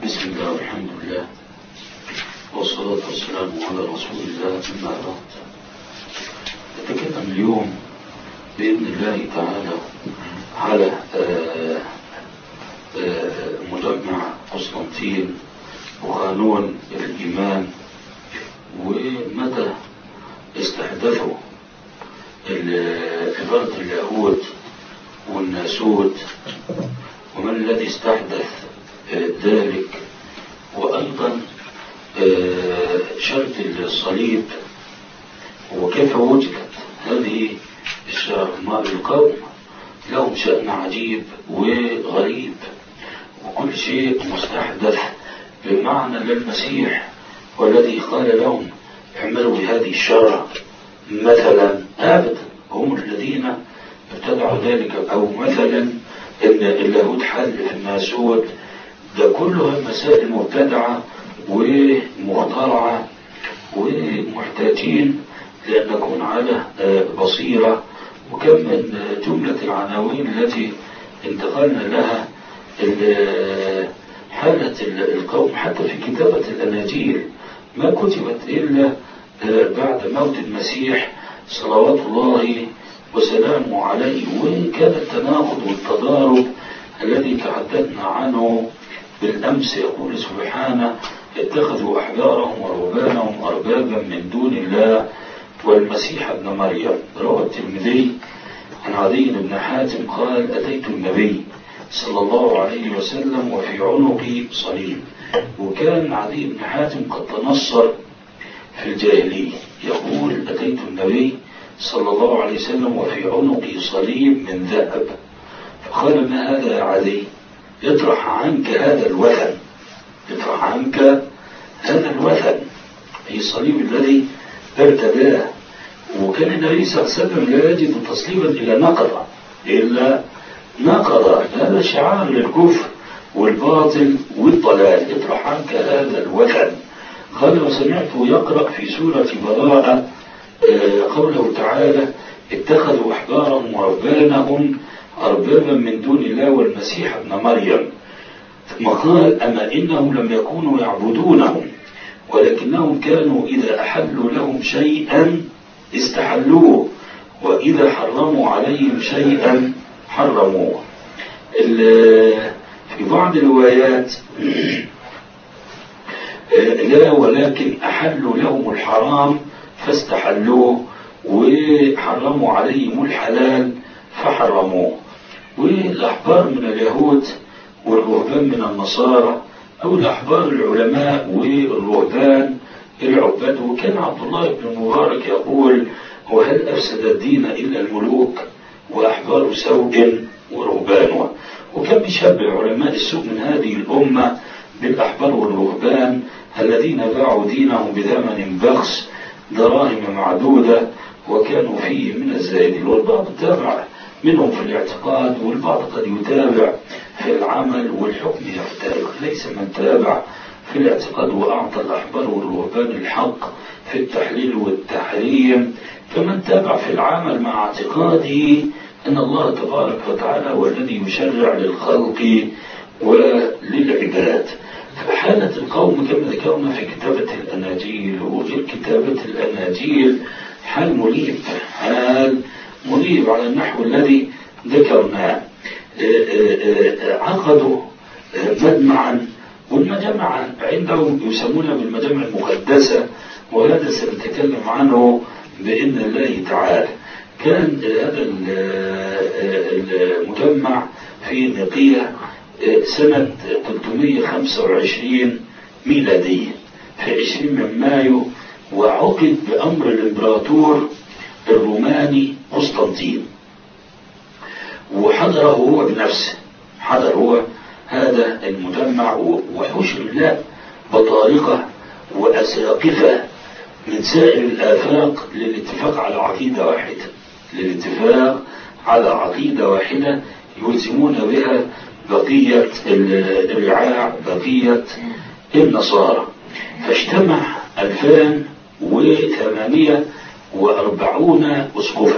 بسم الله والحمد لله والصلاة والسلام على رسول الله أما بعد نتكلم اليوم بإذن الله تعالى على آه، آه، مجمع قسطنطين وقانون الإيمان ومدى استحدثوا ال- عبارة اليهود والناسوت ومن الذي استحدث آه، ذلك وأيضا آه، شرط الصليب وكيف وجدت هذه الشرط مع القوم لهم شأن عجيب وغريب وكل شيء مستحدث بمعنى للمسيح والذي قال لهم اعملوا بهذه الشرع مثلا أبدا هم الذين ابتدعوا ذلك أو مثلا إن اليهود حل في الناسوت ده كلها مسائل مبتدعة ومخترعة ومحتاجين لأن نكون على آه، بصيرة وكم من آه، جملة العناوين التي انتقلنا لها ال- حالة ال- القوم حتى في كتابة الأناجيل ما كتبت إلا آه، بعد موت المسيح صلوات الله وسلامه عليه وإن كان التناقض والتضارب الذي تحدثنا عنه بالأمس يقول سبحانه اتخذوا أحبارهم ورهبانهم أربابا من دون الله والمسيح ابن مريم روى الترمذي عن عدي بن حاتم قال أتيت النبي صلى الله عليه وسلم وفي عنقي صليب وكان عدي بن حاتم قد تنصر في الجاهلية يقول أتيت النبي صلى الله عليه وسلم وفي عنقي صليب من ذهب فقال ما هذا يا عدي اطرح عنك هذا الوثن اطرح عنك هذا الوثن أي الصليب الذي ارتداه وكان النبي صلى الله عليه وسلم لا يجد تصليبا إلا نقضة إلا نقضة هذا شعار للكفر والباطل والضلال اطرح عنك هذا الوثن قال وسمعته يقرأ في سورة براءة آه، قوله تعالى اتخذوا أحبارهم ورهبانهم أربابا من دون الله والمسيح ابن مريم ثم قال أما إنهم لم يكونوا يعبدونهم ولكنهم كانوا إذا أحلوا لهم شيئا استحلوه وإذا حرموا عليهم شيئا حرموه ال- في بعض الروايات لا ولكن أحلوا لهم الحرام فاستحلوه وحرموا عليهم الحلال فحرموه والأحبار من اليهود والرهبان من النصارى أو الأحبار العلماء والرهبان العباد وكان عبد الله بن المبارك يقول وهل أفسد الدين إلا الملوك وأحبار سوء ورهبان وكان بيشبه علماء السوء من هذه الأمة بالأحبار والرهبان الذين باعوا دينهم بثمن بخس دراهم معدودة وكانوا فيه من الزاهدين والبعض تابع منهم في الاعتقاد والبعض قد يتابع في العمل والحكم يفترق ليس من تابع في الاعتقاد وأعطى الأحبار والرهبان الحق في التحليل والتحريم كمن تابع في العمل مع اعتقاده أن الله تبارك وتعالى هو الذي يشرع للخلق وللعباد فحالة القوم كما ذكرنا في كتابة الأناجيل وغير كتابة الأناجيل حال مريب حال مريب على النحو الذي ذكرناه عقدوا مجمعا والمجمع عندهم يسمونها بالمجامع المقدسة وهذا سنتكلم عنه بإذن الله تعالى كان هذا المجمع في نقية سنة 325 ميلادية في 20 من مايو وعقد بأمر الإمبراطور الروماني قسطنطين وحضره هو بنفسه حضر هو هذا المجمع وحشر له بطارقة وأساقفة من سائر الآفاق للاتفاق على عقيدة واحدة للاتفاق على عقيدة واحدة يلزمون بها بقية الرعاع بقية النصارى فاجتمع 2048 أسقفا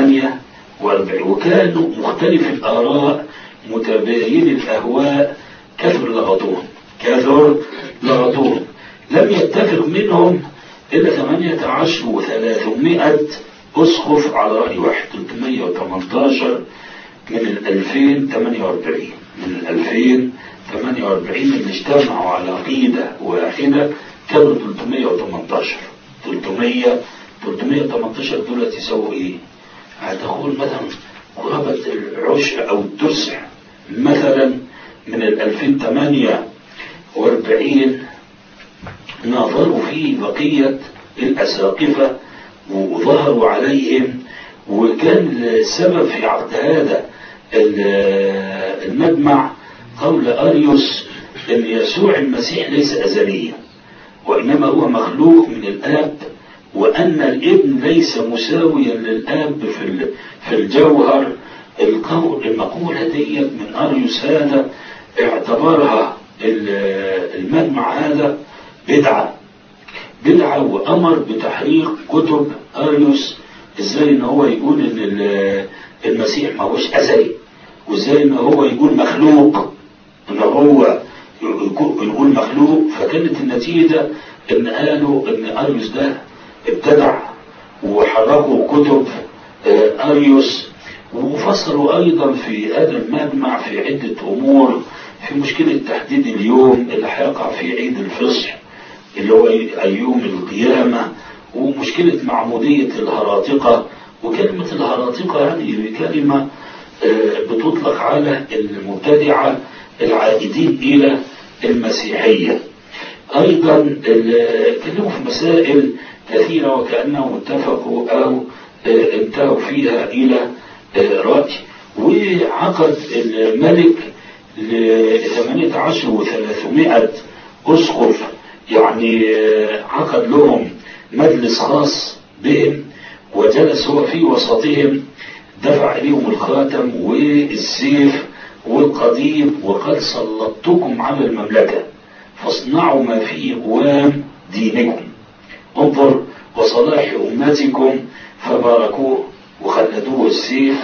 2048 وكانوا مختلف الآراء متباين الأهواء كثر لغطون كثر لغطون لم يتفق منهم إلا 18 و300 أسقف على رأي واحد 318 من ال 2048 من ال 2048 اللي اجتمعوا على عقيدة واحدة كانوا 318 300 318 دول يساووا ايه؟ هتقول مثلا قرابة العشر أو التسع مثلا من ال 2048 ناظروا في بقية الأساقفة وظهروا عليهم وكان السبب في عقد هذا المجمع قول أريوس أن يسوع المسيح ليس أزليا وإنما هو مخلوق من الآب وأن الابن ليس مساويا للآب في في الجوهر القول المقولة دي من أريوس هذا اعتبرها المجمع هذا بدعة بدعة وأمر بتحريق كتب أريوس ازاي ان هو يقول ان المسيح ما هوش ازلي وازاي ان هو يقول مخلوق ان هو يقول مخلوق فكانت النتيجة ان قالوا ان اريوس ده ابتدع وحركوا كتب اريوس وفصلوا ايضا في هذا المجمع في عدة امور في مشكلة تحديد اليوم اللي هيقع في عيد الفصح اللي هو يوم القيامة ومشكلة معمودية الهراطقة وكلمة الهراطقة هذه كلمة بتطلق على المبتدعة العائدين إلى المسيحية أيضا كلموا في مسائل كثيرة وكأنهم اتفقوا أو انتهوا فيها إلى رأي وعقد الملك ل 18 و300 أسقف يعني عقد لهم مجلس خاص بهم وجلس هو في وسطهم دفع إليهم الخاتم والسيف والقضيب وقد سلطتكم على المملكة فاصنعوا ما فيه قوام دينكم انظر وصلاح أمتكم فباركوه وخلدوه السيف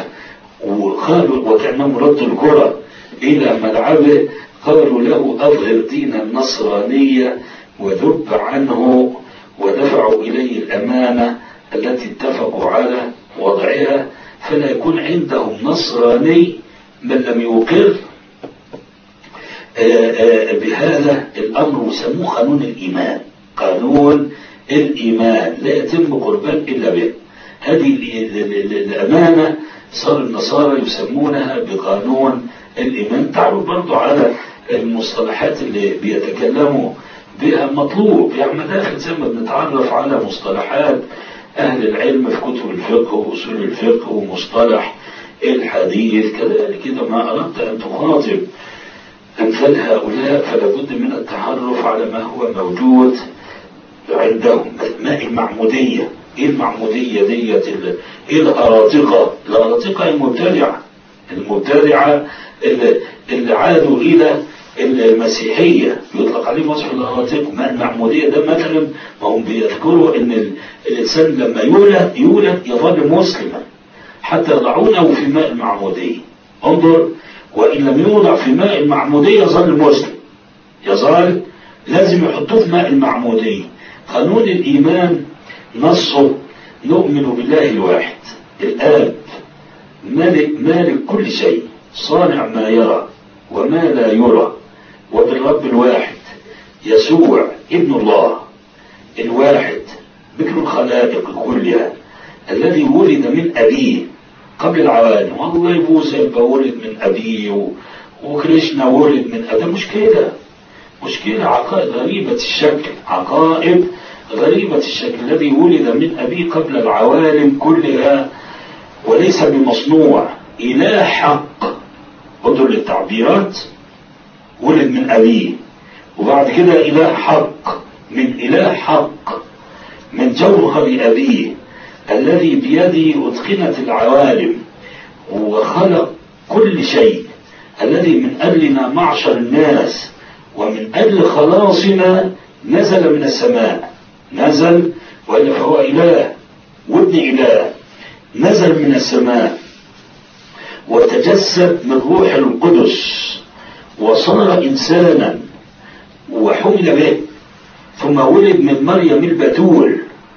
وقالوا وكأنهم ردوا الكرة إلى ملعبه قالوا له أظهر دين النصرانية وذب عنه ودفعوا إليه الأمانة التي اتفقوا على وضعها فلا يكون عندهم نصراني من لم يقر بهذا الأمر وسموه قانون الإيمان قانون الإيمان لا يتم قربان إلا به هذه الأمانة صار النصارى يسمونها بقانون الإيمان تعرف برضو على المصطلحات اللي بيتكلموا بها مطلوب يعني داخل زي ما بنتعرف على مصطلحات أهل العلم في كتب الفقه وأصول الفقه ومصطلح الحديث كذلك كده ما أردت أن تخاطب أمثال هؤلاء فلا بد من التعرف على ما هو موجود عندهم ماء المعمودية ايه المعمودية ديت ايه الهراطقة الهراطقة المبتدعة المبتدعة اللي, اللي عادوا الى المسيحية يطلق عليه وصف الهراطقة ماء المعمودية ده مثلا ما هم بيذكروا ان الانسان لما يولد يولد يظل مسلما حتى يضعونه في ماء المعمودية انظر وإن لم يوضع في ماء المعمودية يظل مسلم يظل لازم يحطوه في ماء المعمودية قانون الإيمان نصه نؤمن بالله الواحد الآب مالك, مالك كل شيء صانع ما يرى وما لا يرى وبالرب الواحد يسوع ابن الله الواحد بكر الخلائق كلها الذي ولد من أبيه قبل العوالم والله موسى يبقى ولد من أبيه و... وكريشنا ولد من أبيه مش كده مش كده عقائد غريبة الشكل عقائد غريبة الشكل الذي ولد من أبيه قبل العوالم كلها وليس بمصنوع إله حق انظر للتعبيرات ولد من أبيه وبعد كده إله حق من إله حق من جوهر أبيه الذي بيده أتقنت العوالم وخلق كل شيء الذي من أجلنا معشر الناس ومن أجل خلاصنا نزل من السماء نزل وإلا فهو إله وابن إله نزل من السماء وتجسد من روح القدس وصار إنسانا وحمل به ثم ولد من مريم البتول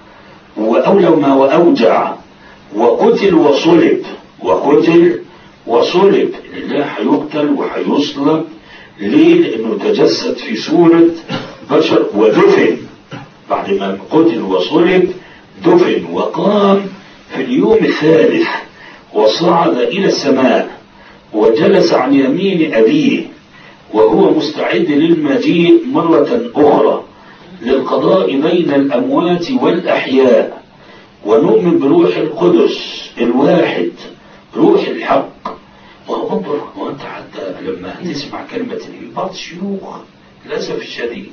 وأولم وأوجع وقتل وصلب وقتل وصلب لله هيقتل وهيصلب ليه؟ لأنه تجسد في صورة بشر ودفن بعد ما قتل وصلب دفن وقام في اليوم الثالث وصعد إلى السماء وجلس عن يمين أبيه وهو مستعد للمجيء مرة أخرى للقضاء بين الأموات والأحياء ونؤمن بروح القدس الواحد روح الحق وانظر وانت حتى لما تسمع كلمة بعض الشيوخ للأسف الشديد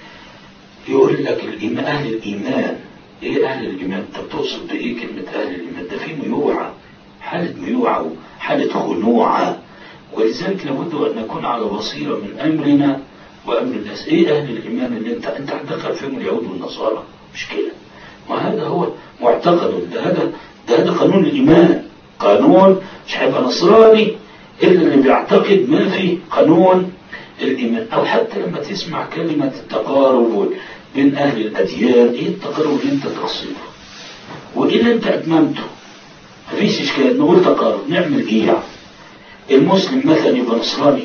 يقول لك الإيمان أهل الإيمان إيه أهل الإيمان؟ أنت بتقصد بإيه كلمة أهل الإيمان؟ ده في ميوعة حالة ميوعة وحالة خنوعة ولذلك لابد أن نكون على بصيرة من أمرنا وأمر الناس إيه أهل الإيمان اللي أنت أنت هتدخل فيهم اليهود والنصارى مش كده وهذا هو معتقد ده هذا ده هذا قانون الإيمان قانون مش هيبقى نصراني إلا اللي بيعتقد ما في قانون الإيمان أو حتى لما تسمع كلمة التقارب بين أهل الأديان إيه التقارب اللي أنت تقصده وإيه اللي أنت أتممته مفيش إشكال نقول تقارب نعمل إيه يعني المسلم مثلا يبقى نصراني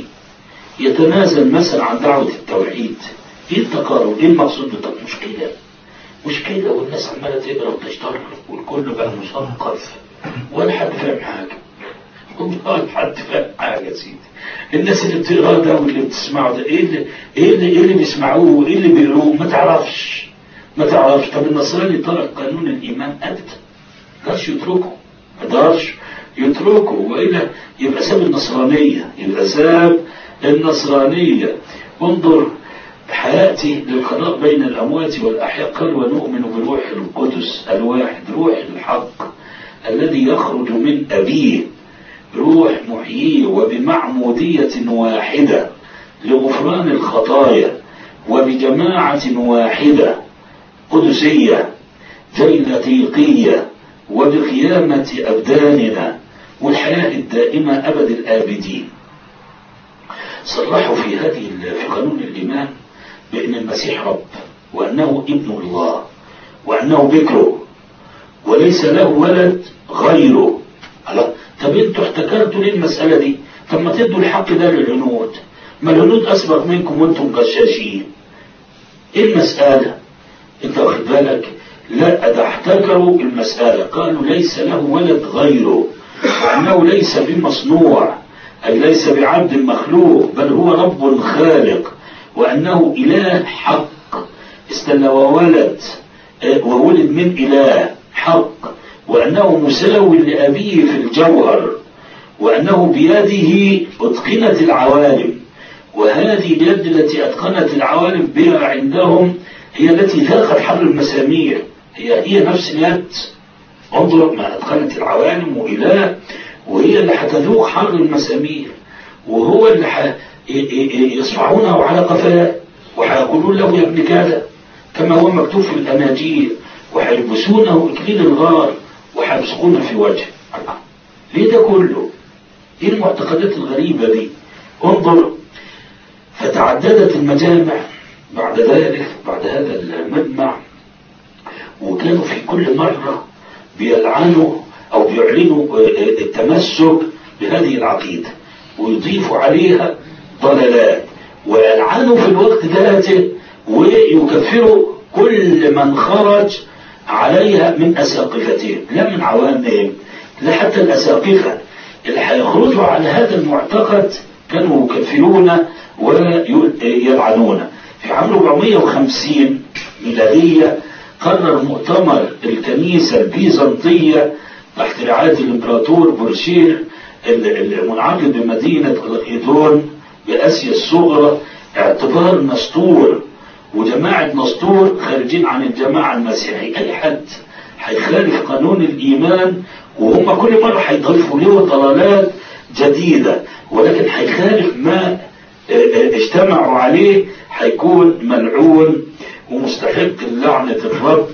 يتنازل مثلا عن دعوة التوحيد ايه التقارب ايه المقصود بالتقارب مشكلة مشكلة والناس عمالة تقرا وتشتغل والكل بقى مثقف ولا حد فاهم حاجة والله حد فاهم حاجة يا سيدي الناس اللي بتقرا ده واللي بتسمعه ده ايه اللي ايه اللي, إيه اللي بيسمعوه وايه اللي بيقروه ما تعرفش ما تعرفش طب النصراني ترك قانون الايمان ابدا ما قدرش يتركه ما قدرش يتركه والا يبقى ساب النصرانيه يبقى ساب النصرانيه انظر حياتي للقضاء بين الاموات والاحياء قال ونؤمن بروح القدس الواحد روح الحق الذي يخرج من ابيه روح محييه وبمعموديه واحده لغفران الخطايا وبجماعه واحده قدسيه جيلتيقيه وبقيامه ابداننا والحياه الدائمه ابد الابدين صرحوا في هذه في قانون الإيمان بأن المسيح رب وأنه ابن الله وأنه بكره وليس له ولد غيره الله طب انتوا احتكرتوا ليه المسألة دي طب ما تدوا الحق ده للهنود ما الهنود أسبق منكم وانتم غشاشين ايه المسألة انت واخد بالك لا ده احتكروا المسألة قالوا ليس له ولد غيره وأنه ليس بمصنوع أي ليس بعبد مخلوق بل هو رب خالق وأنه إله حق استنى وولد وولد من إله حق وأنه مساو لأبيه في الجوهر وأنه بيده أتقنت العوالم وهذه اليد التي أتقنت العوالم بها عندهم هي التي ذاقت حر المسامير هي هي نفس اليد انظر ما أتقنت العوالم وإله وهي اللي هتذوق حر المسامير وهو اللي ح... يصفعونه على قفاه وهيقولون له يا ابن كذا كما هو مكتوب في الأناجيل وهيلبسونه إكليل الغار وهيبصقونه في وجهه ليه ده كله؟ ايه المعتقدات الغريبة دي؟ انظر فتعددت المجامع بعد ذلك بعد هذا المجمع وكانوا في كل مرة بيلعنوا أو بيعلنوا التمسك بهذه العقيدة ويضيفوا عليها ضلالات ويلعنوا في الوقت ذاته ويكفروا كل من خرج عليها من أساقفتهم لا من عوامهم لا حتى الأساقفة اللي هيخرجوا على هذا المعتقد كانوا يكفرون ويلعنون في عام 450 ميلادية قرر مؤتمر الكنيسة البيزنطية تحت رعاية الإمبراطور بورشير المنعقد بمدينة الإيدون بآسيا الصغرى اعتبار نسطور وجماعة نسطور خارجين عن الجماعة المسيحية أي حد هيخالف قانون الإيمان وهم كل مرة هيضيفوا له ضلالات جديدة ولكن هيخالف ما اجتمعوا عليه هيكون ملعون ومستحق لعنة الرب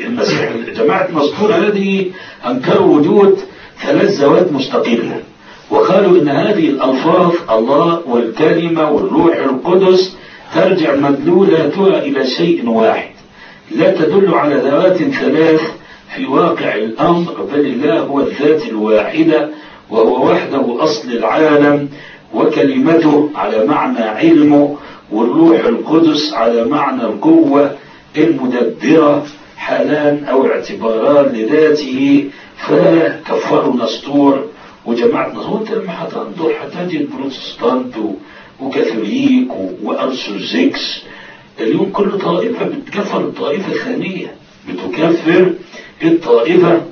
والمسيح جماعة مسطورة هذه أنكروا وجود ثلاث ذوات مستقلة وقالوا إن هذه الألفاظ الله والكلمة والروح القدس ترجع مدلولاتها إلى شيء واحد لا تدل على ذوات ثلاث في واقع الأمر بل الله هو الذات الواحدة وهو وحده أصل العالم وكلمته على معنى علمه والروح القدس على معنى القوة المدبرة حالان أو اعتباران لذاته فكفروا نسطور وجماعة نسطور وانت لما هتنظر هتجد بروتستانت وكاثوليك وأرثوذكس اليوم كل طائفة بتكفر الطائفة الثانية بتكفر الطائفة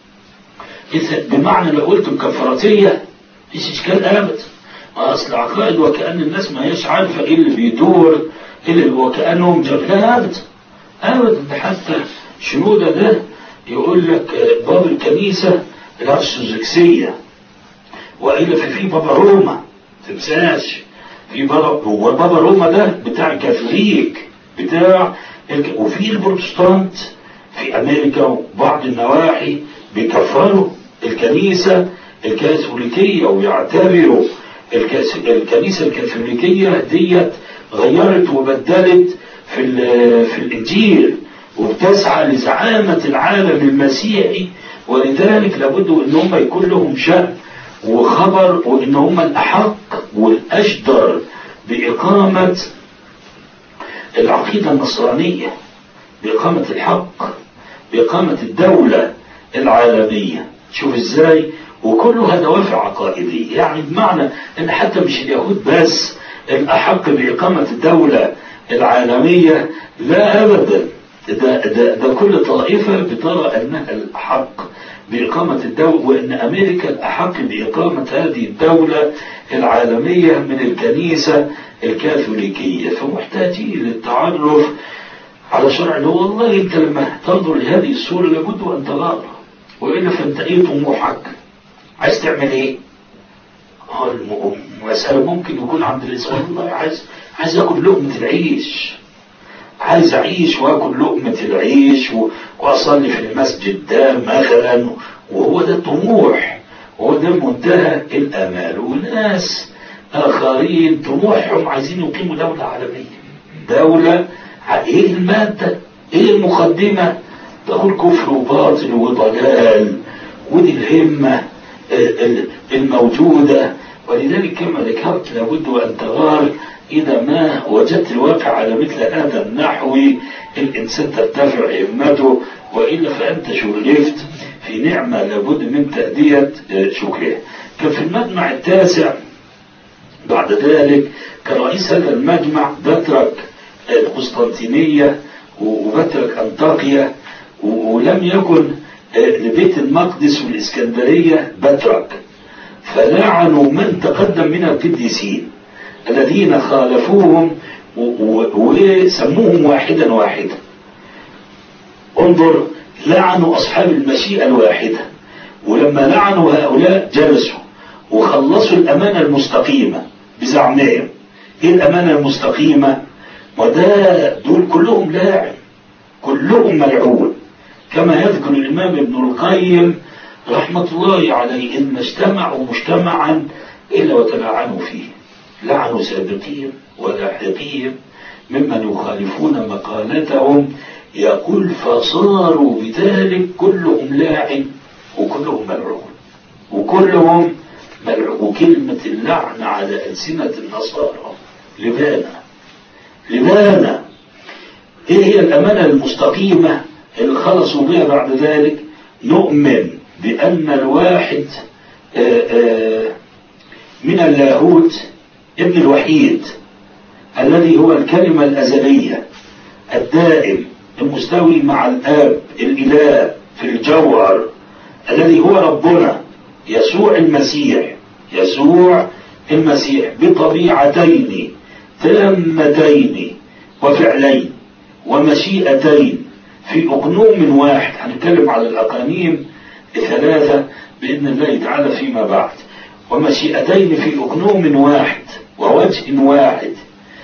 بمعنى لو قلت مكفراتية مفيش إشكال أبدا أصل عقائد وكأن الناس ما هيش عارفة إيه اللي بيدور إيه اللي وكأنهم جبهة أبدا أبدا ده حتى شنودة ده يقول لك باب الكنيسة الأرثوذكسية وإلا في في بابا روما تنساش في بابا هو بابا روما ده بتاع الكاثوليك بتاع الك... وفي البروتستانت في أمريكا وبعض النواحي بيكفروا الكنيسة الكاثوليكية ويعتبروا الكاس... الكنيسة الكاثوليكية ديت غيرت وبدلت في في الإنجيل وبتسعى لزعامة العالم المسيحي ولذلك لابد ان هم يكون لهم شأن وخبر وان هم الاحق والاشدر باقامة العقيدة النصرانية باقامة الحق باقامة الدولة العالمية شوف ازاي وكلها دوافع عقائدية يعني بمعنى ان حتى مش اليهود بس الاحق باقامة الدولة العالمية لا ابدا ده, ده, ده كل طائفة بترى أنها الأحق بإقامة الدولة وأن أمريكا الأحق بإقامة هذه الدولة العالمية من الكنيسة الكاثوليكية فمحتاجين للتعرف على شرع الله والله أنت لما تنظر لهذه الصورة لابد أن تغار وإلا فأنت إيه طموحك عايز تعمل إيه؟ المسألة ممكن يكون عند الإنسان والله عايز عايز ياكل لقمة العيش عايز اعيش واكل لقمة العيش واصلي في المسجد ده مثلا وهو ده الطموح وهو ده منتهى الامال وناس اخرين طموحهم عايزين يقيموا دولة عالمية دولة ايه المادة ايه المقدمة تقول كفر وباطل وضلال ودي الهمة الموجودة ولذلك كما ذكرت لابد ان تغار إذا ما وجدت الواقع على مثل هذا النحو الإنسان ترتفع همته وإلا فأنت شغلفت في نعمة لابد من تأدية شكرها كان في المجمع التاسع بعد ذلك كان رئيس هذا المجمع بترك القسطنطينية وبترك أنطاكيا ولم يكن لبيت المقدس والإسكندرية بترك فلعنوا من تقدم من القديسين الذين خالفوهم وسموهم واحدا واحدا انظر لعنوا أصحاب المشيئة الواحدة ولما لعنوا هؤلاء جلسوا وخلصوا الأمانة المستقيمة بزعمهم إيه الأمانة المستقيمة وده دول كلهم لاعن كلهم ملعون كما يذكر الإمام ابن القيم رحمة الله عليه إن اجتمعوا مجتمعا إلا وتلاعنوا فيه لعنوا سابقين ولاحقين ممن يخالفون مقالتهم يقول فصاروا بذلك كلهم لاعن وكلهم ملعون وكلهم ملعون وكلمة اللعن على ألسنة النصارى لبانا لبانا ايه هي الأمانة المستقيمة اللي خلصوا بها بعد ذلك نؤمن بأن الواحد آآ آآ من اللاهوت ابن الوحيد الذي هو الكلمة الأزلية الدائم المستوي مع الآب الإله في الجوهر الذي هو ربنا يسوع المسيح يسوع المسيح بطبيعتين تامتين وفعلين ومشيئتين في أقنوم واحد هنتكلم على الأقانيم الثلاثة بإذن الله تعالى فيما بعد ومشيئتين في أقنوم واحد ووجه واحد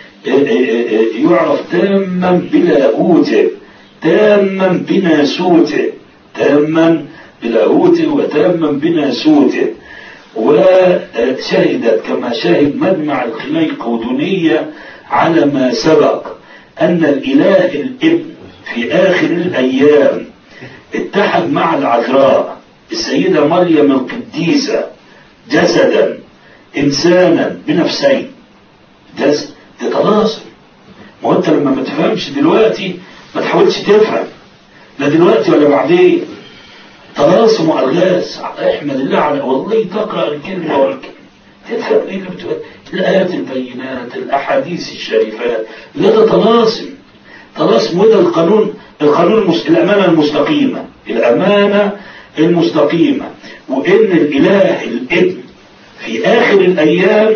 يعرف تاما بلاهوته تاما بناسوته تاما بلاهوته وتاما بناسوته وشهدت كما شهد مجمع القليقودونية على ما سبق أن الإله الابن في آخر الأيام اتحد مع العذراء السيدة مريم القديسة جسدا إنسانا بنفسين جسد ده تواصل ما هو أنت لما ما تفهمش دلوقتي ما تحاولش تفهم لا دلوقتي ولا بعدين طلاسم والغاز احمد الله على والله تقرا الكلمه والكلمه تفهم ايه اللي بتقول الايات البينات الاحاديث الشريفات لا ده طلاسم طلاسم وده القانون القانون المس... الامانه المستقيمه الامانه المستقيمه وان الاله الابن في اخر الايام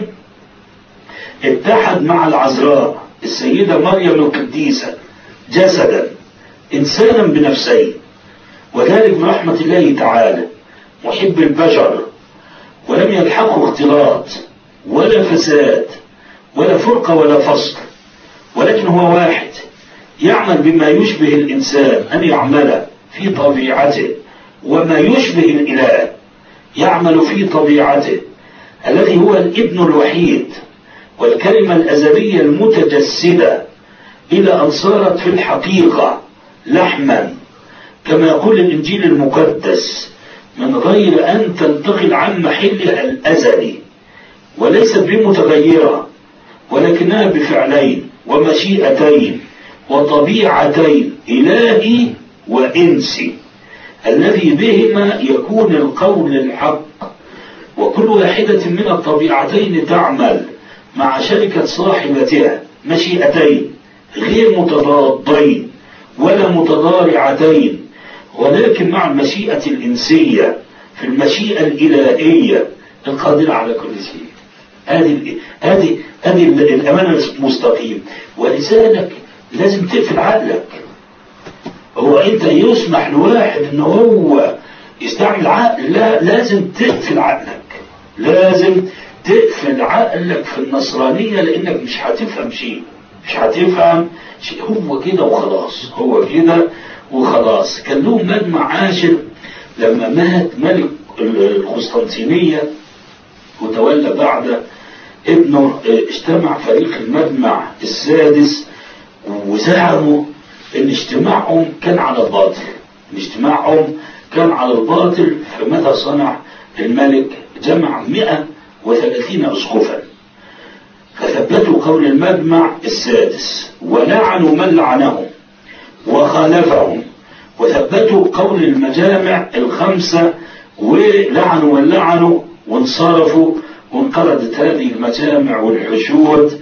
اتحد مع العذراء السيده مريم القديسه جسدا انسانا بنفسين وذلك من رحمة الله تعالى محب البشر ولم يلحقه اختلاط ولا فساد ولا فرقة ولا فصل ولكن هو واحد يعمل بما يشبه الإنسان أن يعمل في طبيعته وما يشبه الإله يعمل في طبيعته الذي هو الابن الوحيد والكلمة الأزلية المتجسدة إلى أن صارت في الحقيقة لحما كما يقول الإنجيل المقدس من غير أن تنتقل عن محلها الأزلي وليست بمتغيرة ولكنها بفعلين ومشيئتين وطبيعتين إلهي وإنسي الذي بهما يكون القول الحق وكل واحدة من الطبيعتين تعمل مع شركة صاحبتها مشيئتين غير متضادين ولا متضارعتين ولكن مع المشيئة الإنسية في المشيئة الإلهية القادرة على كل شيء هذه هذه هذه الأمانة المستقيم ولذلك لازم تقفل عقلك هو أنت يسمح لواحد إن هو يستعمل عقل لا لازم تقفل عقلك لازم تقفل عقلك في النصرانية لأنك مش هتفهم شيء مش هتفهم شيء هو كده وخلاص هو كده وخلاص كان لهم مجمع عاشر لما مات ملك القسطنطينية وتولى بعد ابنه اجتمع فريق المجمع السادس وزعموا ان اجتماعهم كان على الباطل ان اجتماعهم كان على الباطل فماذا صنع الملك جمع 130 اسقفا فثبتوا قول المجمع السادس ولعنوا من لعنهم وخالفهم وثبتوا قول المجامع الخمسة ولعنوا ولعنوا وانصرفوا وانقرضت هذه المجامع والحشود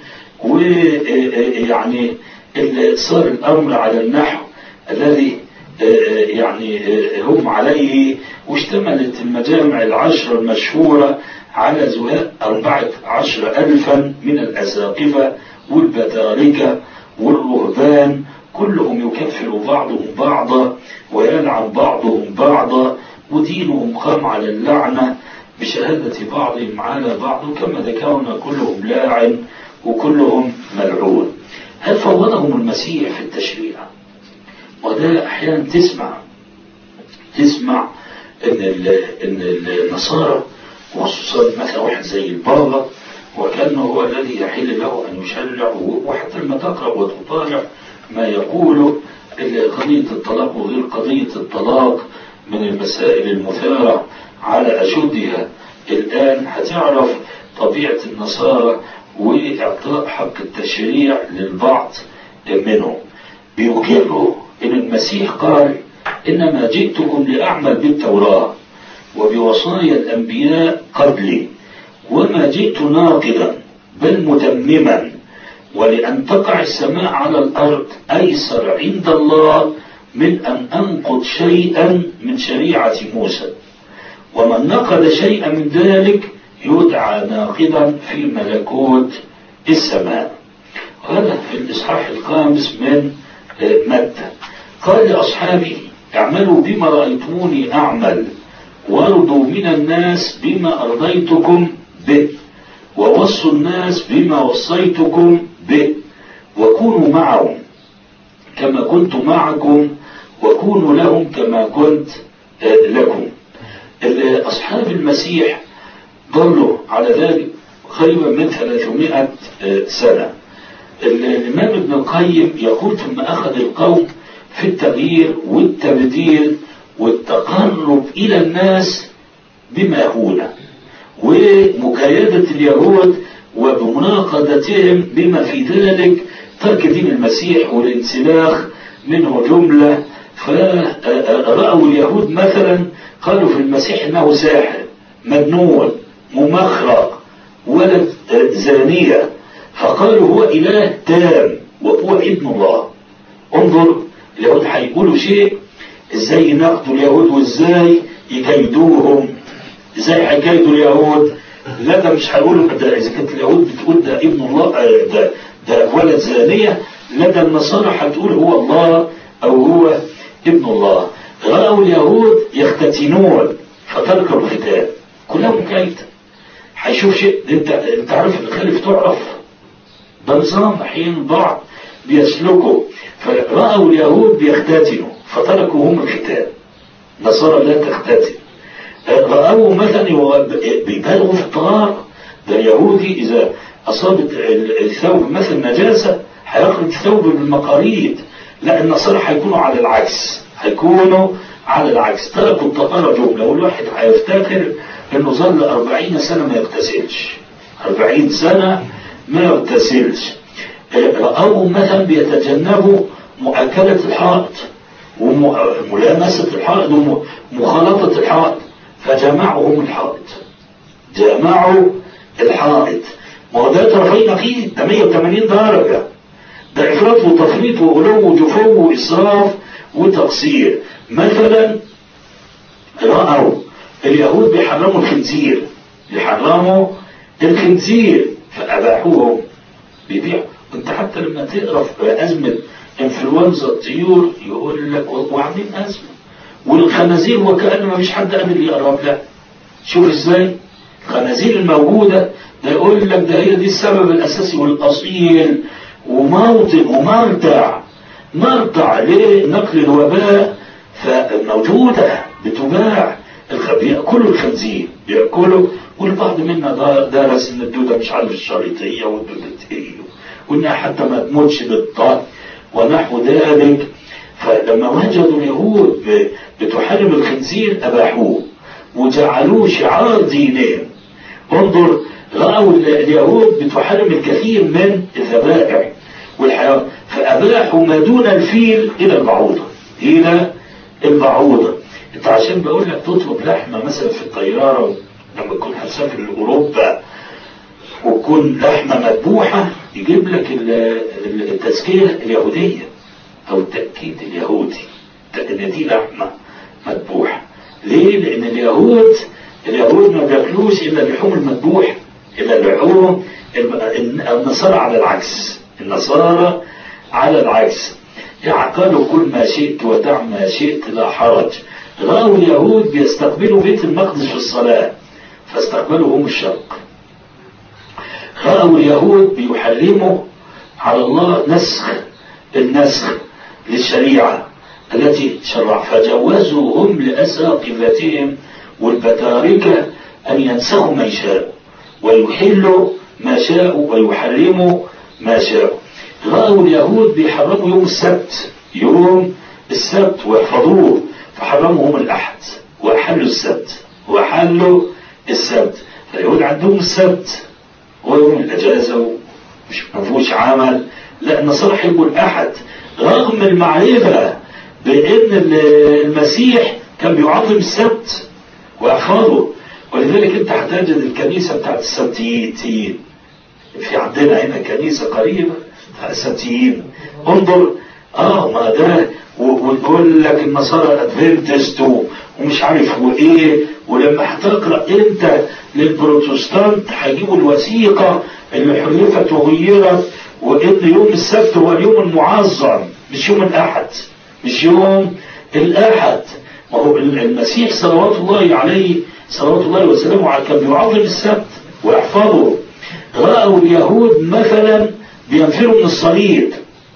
ويعني صار الأمر على النحو الذي يعني هم عليه واشتملت المجامع العشر المشهورة على زهاء أربعة عشر ألفا من الأساقفة والبتاركة والرهبان كلهم يكفر بعضهم بعضا ويلعن بعضهم بعضا ودينهم قام على اللعنة بشهادة بعضهم على بعض كما ذكرنا كلهم لاعن وكلهم ملعون هل فوضهم المسيح في التشريع وده أحيانا تسمع تسمع إن إن النصارى وخصوصا مثلا واحد زي البابا وكأنه هو الذي يحل له أن يشرع وحتى لما تقرأ وتطالع ما يقوله قضية الطلاق وغير قضية الطلاق من المسائل المثارة على أشدها الآن هتعرف طبيعة النصارى وإعطاء حق التشريع للبعض منهم بيقروا إن المسيح قال إنما جئتكم لأعمل بالتوراة وبوصايا الأنبياء قبلي وما جئت ناقضا بل متمما ولأن تقع السماء على الأرض أيسر عند الله من أن أنقض شيئا من شريعة موسى ومن نقض شيئا من ذلك يدعى ناقضا في ملكوت السماء هذا في الإصحاح الخامس من متى قال لأصحابه اعملوا بما رأيتموني أعمل وارضوا من الناس بما أرضيتكم به ووصوا الناس بما وصيتكم به وكونوا معهم كما كنت معكم وكونوا لهم كما كنت لكم أصحاب المسيح ظلوا على ذلك قريبا من 300 سنة الإمام ابن القيم يقول ثم أخذ القوم في التغيير والتبديل والتقرب إلى الناس بمهولة ومكايدة اليهود وبمناقضتهم بما في ذلك ترك دين المسيح والانسلاخ منه جملة فرأوا اليهود مثلا قالوا في المسيح انه ساحر مجنون ممخرق ولد زانية فقالوا هو إله تام وهو ابن الله انظر اليهود هيقولوا شيء ازاي يناقضوا اليهود وازاي يكيدوهم ازاي هيكيدوا اليهود لا ده مش هيقولوا ده اذا كانت اليهود بتقول ده ابن الله ده ده ولد زانية لا ده النصارى هتقول هو الله او هو ابن الله رأوا اليهود يختتنون فتركوا الختان كلها مكايدة هيشوف شيء انت انت عارف الخلف تعرف ده نظام احيانا البعض بيسلكوا فرأوا اليهود بيختتنوا فتركوا هم الختان نصارى لا تختتن رأوا مثلا بيبالغوا في الطهارة ده اليهودي إذا أصابت الثوب مثل نجاسة هيخرج الثوب بالمقاريد لا النصارى هيكونوا على العكس هيكونوا على العكس تركوا الطهارة جملة والواحد هيفتكر انه ظل أربعين سنة ما يغتسلش أربعين سنة ما يغتسلش رأوا مثلا بيتجنبوا مؤكلة الحائط وملامسة الحائط ومخالطة الحائط فجمعهم الحائط جمعوا الحائط ما هو ده طرفين فيه 180 درجة ده إفراط وتفريط وغلو وجفو وإسراف وتقصير مثلا رأوا اليهود بيحرموا الخنزير بيحرموا الخنزير فأباحوهم بيبيعوا انت حتى لما تقرا في أزمة انفلونزا الطيور يقول لك وعاملين أزمة والخنازير وكأن ما فيش حد قادر يقرب لها شوف ازاي الخنازير الموجودة ده يقول لك ده هي دي السبب الأساسي والأصيل وموطن ومرتع مرتع لنقل الوباء فموجودة بتباع بيأكلوا الخنزير بيأكلوا والبعض منا درس ان الدودة مش عارف الشريطية والدودة وانها حتى ما تموتش بالطاق ونحو ذلك فلما وجدوا اليهود بتحرم الخنزير أباحوه وجعلوه شعار دينهم انظر رأوا اليهود بتحرم الكثير من الذبائح والحيوان فأباحوا ما دون الفيل إلى البعوضة إلى البعوضة انت عشان بقول لك تطلب لحمة مثلا في الطيارة لما تكون هتسافر لأوروبا وتكون لحمة مذبوحة يجيب لك التزكية اليهودية أو التأكيد اليهودي إن دي لحمة مذبوحة ليه؟ لأن اليهود اليهود ما بياكلوش إلا اللحوم المذبوحة إلا اللحوم النصارى على العكس النصارى على العكس يعقلوا كل ما شئت ودع ما شئت لا حرج رأوا اليهود بيستقبلوا بيت المقدس في الصلاة فاستقبلوا هم الشرق رأوا اليهود بيحرموا على الله نسخ النسخ للشريعة التي شرع فجوزوا هم لأساقفتهم والبتاركة أن ينسخوا ما يشاءوا ويحلوا ما شاءوا ويحرموا ما شاءوا رأوا اليهود بيحرموا يوم السبت يوم السبت ويحفظوه فحرموا يوم الأحد وأحلوا السبت وأحلوا السبت فاليهود عندهم السبت هو يوم الأجازة ومش مفهوش عمل لا النصارى يحبوا الأحد رغم المعرفة بأن المسيح كان بيعظم السبت ويحفظه ولذلك انت هتجد الكنيسة بتاعت السبتيين في عندنا هنا كنيسة قريبة بتاع السبتيين انظر اه ما ده ويقول لك النصارى الادفنتست ومش عارف وايه ولما هتقرا انت للبروتستانت هيجيبوا الوثيقه اللي حرفت وغيرت وان يوم السبت هو اليوم المعظم مش يوم الاحد مش يوم الاحد ما هو المسيح صلوات الله عليه صلوات الله وسلامه عليه كان بيعظم السبت ويحفظه رأوا اليهود مثلا بينفروا من الصليب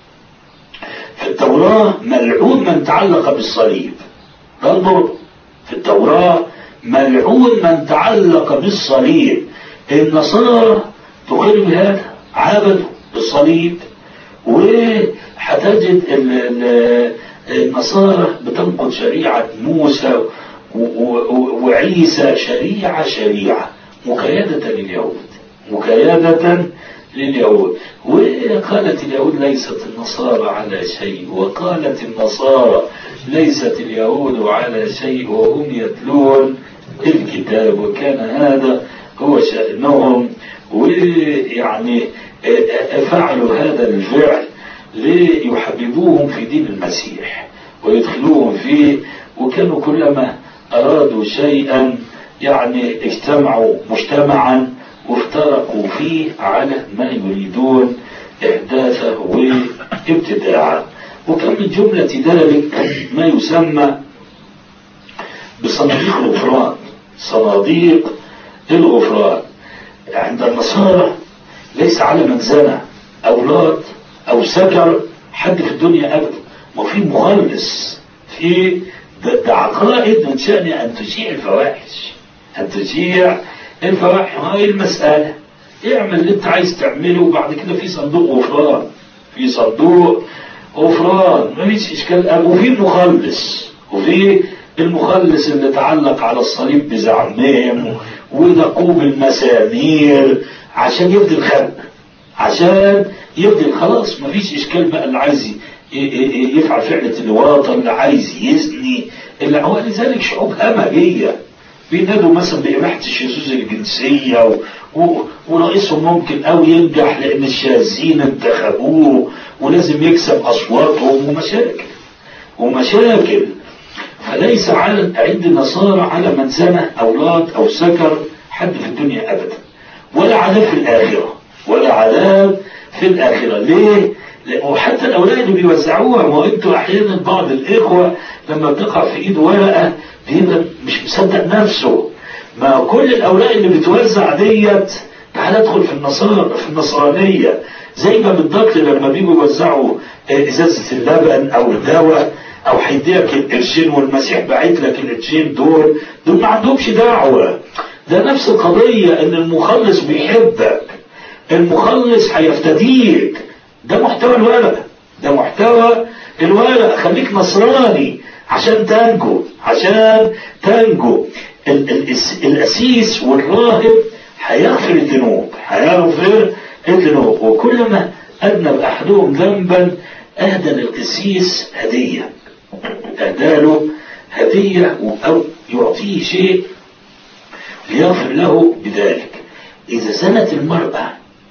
في التوراة ملعون من تعلق بالصليب انظر في التوراة ملعون من تعلق بالصليب النصارى تقر بهذا عبدوا الصليب وهتجد النصارى بتنقض شريعة موسى وعيسى شريعة شريعة مكيدة لليهود مكيدة لليهود وقالت اليهود ليست النصارى على شيء وقالت النصارى ليست اليهود على شيء وهم يتلون الكتاب وكان هذا هو شأنهم ويعني فعلوا هذا الفعل ليحببوهم في دين المسيح ويدخلوهم فيه وكانوا كلما أرادوا شيئا يعني اجتمعوا مجتمعا وافترقوا فيه على ما يريدون إحداثه وابتداعه وكان من جملة ذلك ما يسمى بصناديق الغفران صناديق الغفران عند النصارى ليس على من زنى أولاد أو سكر حد في الدنيا أبدا ما في مخلص في ده عقائد من شأن أن تشيع الفواحش أن تشيع الفواحش هاي المسألة اعمل اللي انت عايز تعمله وبعد كده في صندوق غفران في صندوق غفران ما فيش اشكال وفي مخلص وفي المخلص اللي تعلق على الصليب بزعمهم ودقوب المسامير عشان يبدي الخلق عشان يبدي خلاص ما فيش اشكال بقى اللي عايز يفعل فعلة الواطن اللي عايز يزني اللي هو لذلك شعوب همجية بينادوا مثلا بإباحة الشذوذ الجنسية و... و... ورئيسهم ممكن أو ينجح لأن الشاذين انتخبوه ولازم يكسب أصواتهم ومشاكل ومشاكل فليس على عند النصارى على من زنى أولاد أو سكر حد في الدنيا أبدا ولا عذاب في الآخرة ولا عذاب في الآخرة ليه؟ وحتى الأولاد اللي بيوزعوها ما انتوا أحيانا بعض الإخوة لما بتقع في إيده ورقة بيبقى مش مصدق نفسه ما كل الأوراق اللي بتوزع ديت تعال ادخل في النصارى في النصرانية زي ما بالضبط لما بيجوا يوزعوا ازازة اللبن او الدواء او هيديك القرشين والمسيح باعت لك القرشين دول دول ما عندهمش دعوة ده نفس القضية ان المخلص بيحبك المخلص هيفتديك ده محتوى الورقة ده محتوى الورقة خليك نصراني عشان تنجو عشان تنجو الأسيس والراهب هيغفر الذنوب هيغفر الذنوب وكلما أذنب أحدهم ذنبا أهدى للقسيس هدية أهدى له هدية أو يعطيه شيء ليغفر له بذلك إذا زنت المرأة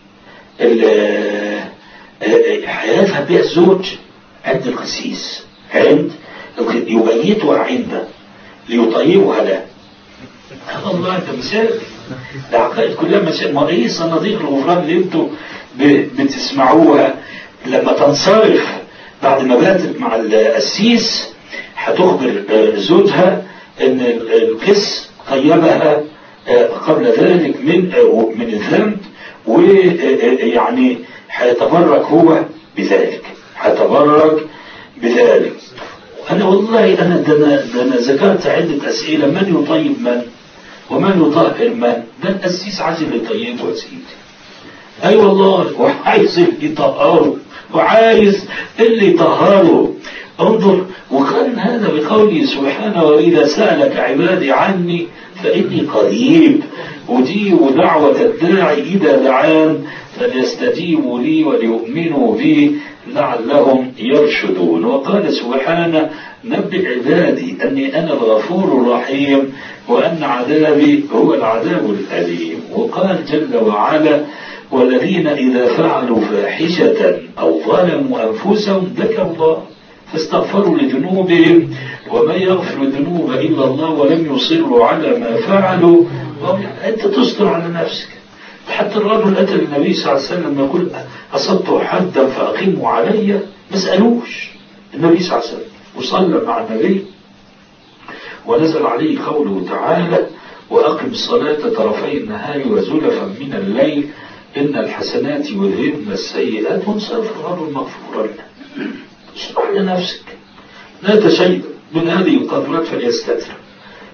حياتها بها الزوج عند القسيس عند يبيتها عنده ليطيبها له الله ده مثال ده عقائد كلها مثال ما ايه صناديق الغفران اللي انتوا بتسمعوها لما تنصرف بعد ما باتت مع القسيس هتخبر زوجها ان القس طيبها قبل ذلك من من الذنب ويعني هيتبرك هو بذلك هيتبرك بذلك أنا والله أنا ده أنا, ده أنا ذكرت عدة أسئلة من يطيب من ومن يطهر من ده القسيس عايز اللي يطيبه يا سيدي أي أيوة والله وعايز اللي يطهره وعايز اللي يطهره انظر وكان هذا بقوله سبحانه وإذا سألك عبادي عني فإني قريب أجيب دعوة الداعي إذا دعان فليستجيبوا لي وليؤمنوا بي لعلهم يرشدون وقال سبحانه نبئ عبادي أني أنا الغفور الرحيم وأن عذابي هو العذاب الأليم وقال جل وعلا والذين إذا فعلوا فاحشة أو ظلموا أنفسهم ذكروا الله فاستغفروا لذنوبهم ومن يغفر الذنوب إلا الله ولم يصروا على ما فعلوا أنت تصدر على نفسك حتى الرجل أتى للنبي صلى الله عليه وسلم يقول أصبت حدا فأقيموا علي ما اسألوش النبي صلى الله عليه وسلم وصلى مع النبي ونزل عليه قوله تعالى وأقم الصلاة طرفي النهار وزلفا من الليل إن الحسنات يذهبن السيئات وانصرف الرجل مغفورا له اشرح لنفسك لا تشيء من هذه القدرات فليستتر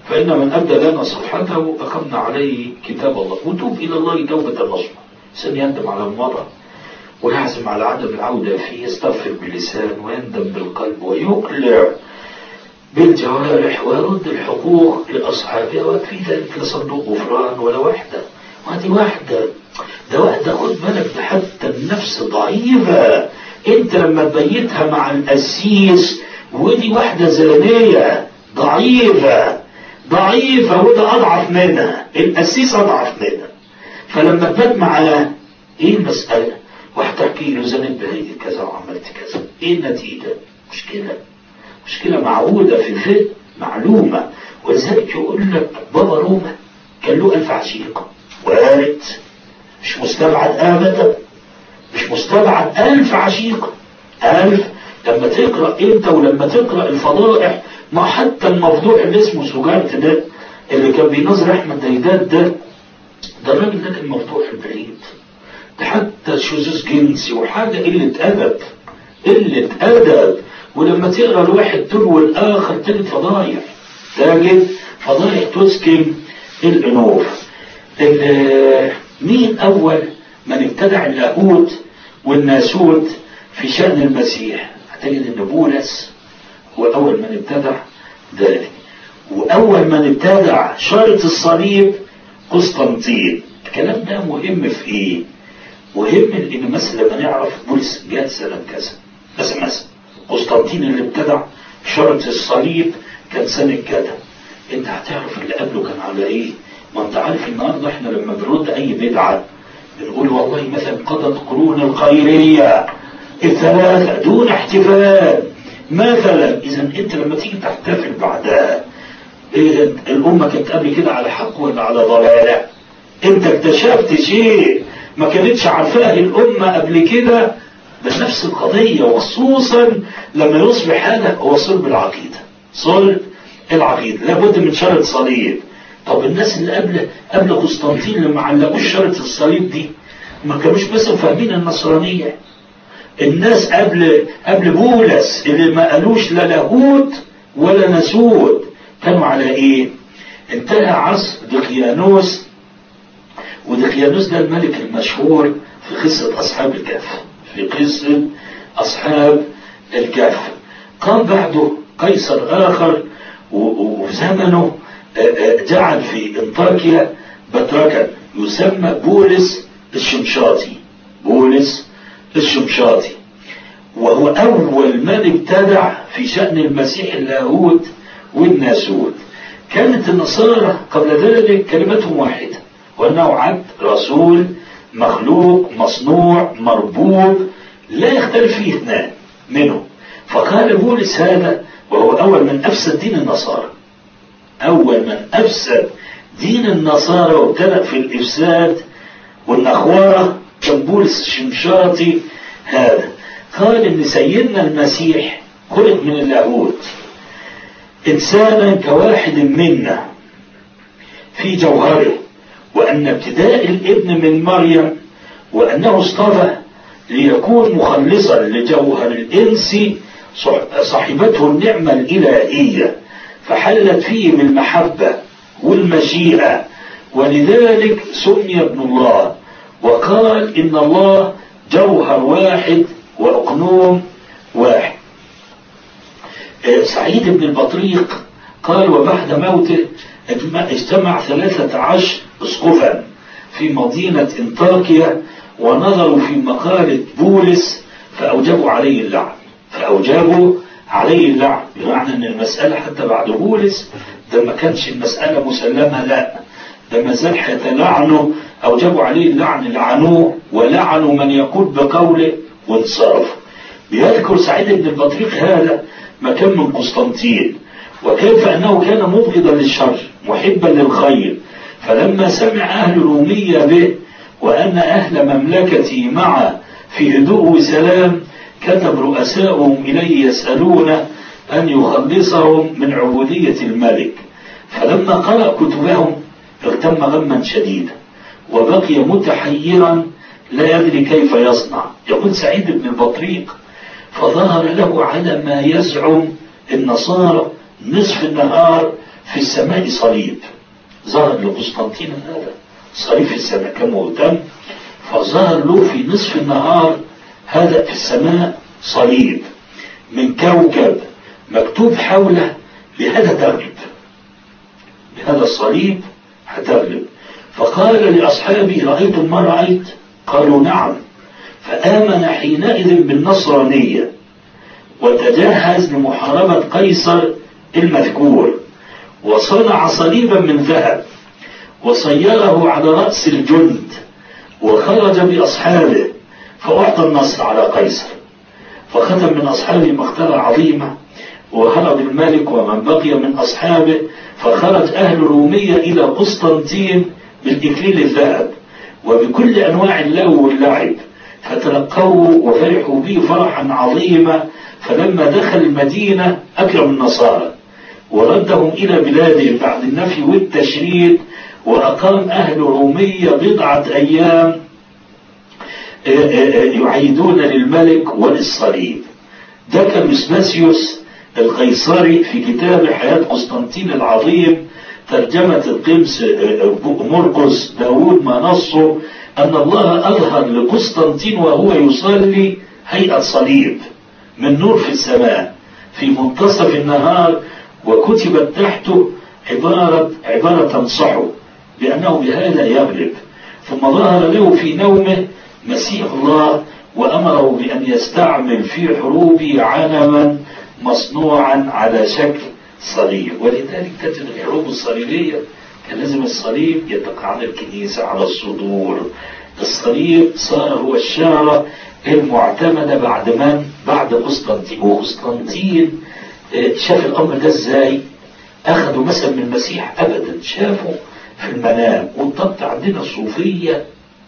فإن من أبدى لنا صفحته أقمنا عليه كتاب الله وتوب إلى الله توبة نصوح سن يندم على المرة ويعزم على عدم العودة فيه يستغفر بلسان ويندم بالقلب ويقلع بالجوارح ويرد الحقوق لأصحابها وفي ذلك لصندوق غفران ولا وحدة وهذه واحدة ده واحدة خد بالك ده حتى النفس ضعيفة انت لما تبيتها مع القسيس ودي واحدة زانية ضعيفة ضعيفة وده أضعف منها القسيس أضعف منها فلما تبات معاه ايه المسألة وهتحكي له زنت بهيئة كذا وعملت كذا ايه النتيجة مشكلة مشكلة معودة في الفقه معلومة ولذلك يقول لك بابا روما كان له ألف عشيقة وارد مش مستبعد أبدا مش مستبعد ألف عشيقة ألف لما تقرأ أنت ولما تقرأ الفضائح ما حتى المفضوح اللي اسمه سجارت ده اللي كان بينظر أحمد ديدات ده ده الراجل ده كان مفتوح البعيد ده حتى شذوذ جنسي وحاجة قلة أدب قلة أدب ولما تقرا الواحد تلو الآخر تجد فضايح تجد فضايح تسكن الأنوف مين أول من ابتدع اللاهوت والناسوت في شأن المسيح هتجد أن بولس هو أول من ابتدع ذلك وأول من ابتدع شرط الصليب قسطنطين الكلام ده مهم في ايه مهم ان مثلا لما نعرف بولس جاء سنة كذا مثلا مثلا قسطنطين اللي ابتدع شرط الصليب كان سنة كذا انت هتعرف اللي قبله كان على ايه ما انت عارف النهارده احنا لما بنرد اي بدعة بنقول والله مثلا قضت قرون الخيرية الثلاثة دون احتفال مثلا اذا انت لما تيجي تحتفل بعدها إيه الأمة كانت قبل كده على حق ولا على ضلالة انت اكتشفت شيء ما كانتش عارفاه الأمة قبل كده بنفس القضية وخصوصا لما يصبح هذا هو صلب العقيدة صلب العقيدة لابد من شرط صليب طب الناس اللي قبل قبل قسطنطين اللي ما علقوش شرط الصليب دي ما كانوش بس فاهمين النصرانية الناس قبل قبل بولس اللي ما قالوش لا لاهوت ولا نسوت كانوا على ايه انتهى عصر دقيانوس ودقيانوس ده الملك المشهور في قصة أصحاب الكهف في قصة أصحاب الكهف قام بعده قيصر آخر وزمنه جعل في انطاكيا بطركا يسمى بولس الشمشاطي بولس الشمشاطي وهو أول من ابتدع في شأن المسيح اللاهوت والناسوت كانت النصارى قبل ذلك كلمتهم واحدة وأنه عبد رسول مخلوق مصنوع مربوب لا يختلف فيه اثنان منه فقال بولس هذا وهو أول من أفسد دين النصارى أول من أفسد دين النصارى وابتدأ في الإفساد والنخوارة كان بولس الشمشاطي هذا قال إن سيدنا المسيح خلق من اللاهوت إنسانا كواحد منا في جوهره وأن ابتداء الابن من مريم وأنه اصطفى ليكون مخلصا لجوهر الإنس صاحبته النعمة الإلهية فحلت فيه بالمحبة والمشيئة ولذلك سمي ابن الله وقال إن الله جوهر واحد وأقنوم واحد سعيد بن البطريق قال وبعد موته اجتمع ثلاثة عشر اسقفا في مدينة انطاكيا ونظروا في مقالة بولس فأوجبوا عليه اللعن فأوجبوا عليه اللعن بمعنى أن المسألة حتى بعد بولس ده ما كانش المسألة مسلمة لا ده ما زال هيتلعنوا أوجبوا عليه اللعن لعنوه ولعنوا من يقول بقوله وانصرفوا بيذكر سعيد بن البطريق هذا مكان من قسطنطين وكيف أنه كان مبغضا للشر محبا للخير فلما سمع أهل رومية به وأن أهل مملكته معه في هدوء وسلام كتب رؤساؤهم إليه يسألونه أن يخلصهم من عبودية الملك فلما قرأ كتبهم اغتم غما شديدا وبقي متحيرا لا يدري كيف يصنع يقول سعيد بن البطريق فظهر له على ما يزعم النصارى نصف النهار في السماء صليب ظهر لقسطنطين هذا صليب في السماء كان مهتم فظهر له في نصف النهار هذا في السماء صليب من كوكب مكتوب حوله بهذا تغلب بهذا الصليب هتغلب فقال لأصحابه رأيتم ما رأيت قالوا نعم فآمن حينئذ بالنصرانية وتجهز لمحاربة قيصر المذكور وصنع صليبا من ذهب وصيره على رأس الجند وخرج بأصحابه فأعطى النصر على قيصر فختم من أصحابه مقتلة عظيمة وهرب الملك ومن بقي من أصحابه فخرج أهل رومية إلى قسطنطين بالإكليل الذهب وبكل أنواع اللو واللعب فتلقوه وفرحوا به فرحا عظيما فلما دخل المدينة أكرم النصارى وردهم إلى بلادهم بعد النفي والتشريد وأقام أهل رومية بضعة أيام يعيدون للملك وللصليب ده كان يوسماسيوس القيصري في كتاب حياة قسطنطين العظيم ترجمة القمس مرقس داود ما نصه أن الله أظهر لقسطنطين وهو يصلي هيئة صليب من نور في السماء في منتصف النهار وكتبت تحته عبارة عبارة تنصحه بأنه بهذا يغلب ثم ظهر له في نومه مسيح الله وأمره بأن يستعمل في حروبه علما مصنوعا على شكل صليب ولذلك تجد الحروب الصليبية كان لازم الصليب يتقع على الكنيسة على الصدور الصليب صار هو الشارة المعتمدة بعد من؟ بعد قسطنطين وقسطنطين شاف الأمر ده ازاي؟ أخذوا مثلا من المسيح أبدا شافوا في المنام والضبط عندنا الصوفية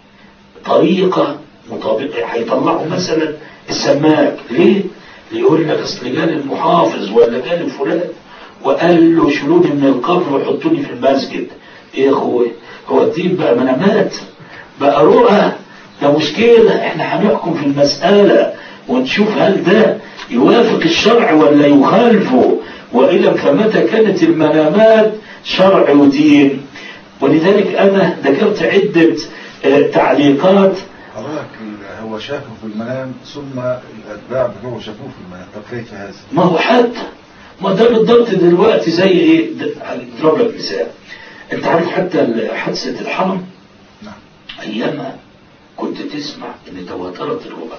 طريقة مطابقة هيطلعوا مثلا السماك ليه؟ يقول لك اصل جال المحافظ ولا جال فلان وقال له شيلوني من القبر وحطوني في المسجد ايه يا اخوي هو الدين بقى منامات بقى رؤى ده مشكلة احنا هنحكم في المسألة ونشوف هل ده يوافق الشرع ولا يخالفه وإلا فمتى كانت المنامات شرع ودين ولذلك أنا ذكرت عدة تعليقات حضرتك هو شافه في المنام ثم الأتباع بتوعه شافوه في المنام طب كيف هذا؟ ما هو حتى ما ده بالضبط دلوقتي زي ايه اضرب لك مثال انت عارف حتى حادثة الحرم نعم ايامها كنت تسمع ان تواترت الرؤى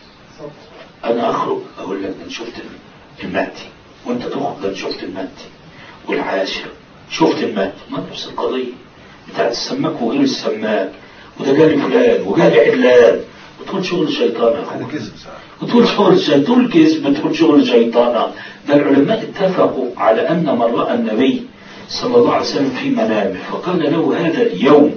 انا اخرج اقول لك انا شفت المهدي وانت تخرج انا شفت المهدي والعاشر شفت المهدي ما نفس القضية بتاعت السماك وغير السماك وده جالي فلان وجالي علان وتقول شغل الشيطان يا هذا اخوي كذب صحيح وتقول شغل الشيطان تقول كذب تقول شغل الشيطان ده العلماء اتفقوا على أن من رأى النبي صلى الله عليه وسلم في منامه فقال له هذا اليوم